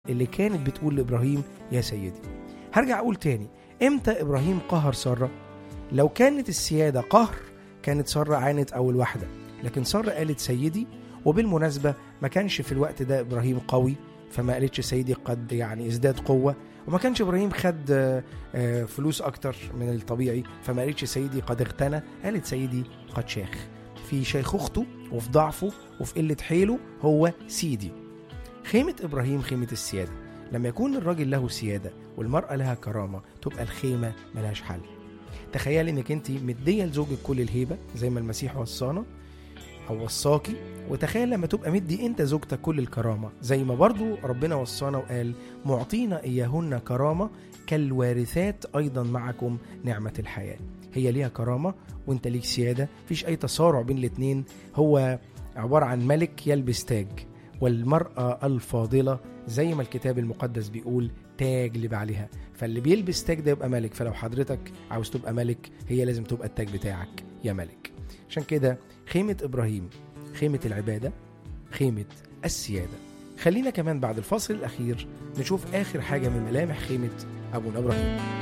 اللي كانت بتقول لابراهيم يا سيدي هرجع اقول تاني امتى ابراهيم قهر ساره لو كانت السياده قهر كانت ساره عانت اول واحده لكن ساره قالت سيدي وبالمناسبه ما كانش في الوقت ده ابراهيم قوي فما قالتش سيدي قد يعني ازداد قوه وما كانش ابراهيم خد آه، آه، فلوس اكتر من الطبيعي فما قالتش سيدي قد اغتنى قالت سيدي قد شاخ في شيخوخته وفي ضعفه وفي قله حيله هو سيدي خيمه ابراهيم خيمه السياده لما يكون الراجل له سياده والمراه لها كرامه تبقى الخيمه ملهاش حل تخيل انك انت مديه لزوجك كل الهيبه زي ما المسيح وصانا او وصاكي وتخيل لما تبقى مدي انت زوجتك كل الكرامه زي ما برضو ربنا وصانا وقال معطينا اياهن كرامه كالوارثات ايضا معكم نعمه الحياه هي ليها كرامه وانت ليك سياده مفيش اي تصارع بين الاتنين هو عباره عن ملك يلبس تاج والمراه الفاضله زي ما الكتاب المقدس بيقول تاج لبعلها فاللي بيلبس تاج ده يبقى ملك فلو حضرتك عاوز تبقى ملك هي لازم تبقى التاج بتاعك يا ملك عشان كده خيمه ابراهيم خيمه العباده خيمه السياده خلينا كمان بعد الفاصل الاخير نشوف اخر حاجه من ملامح خيمه ابونا ابراهيم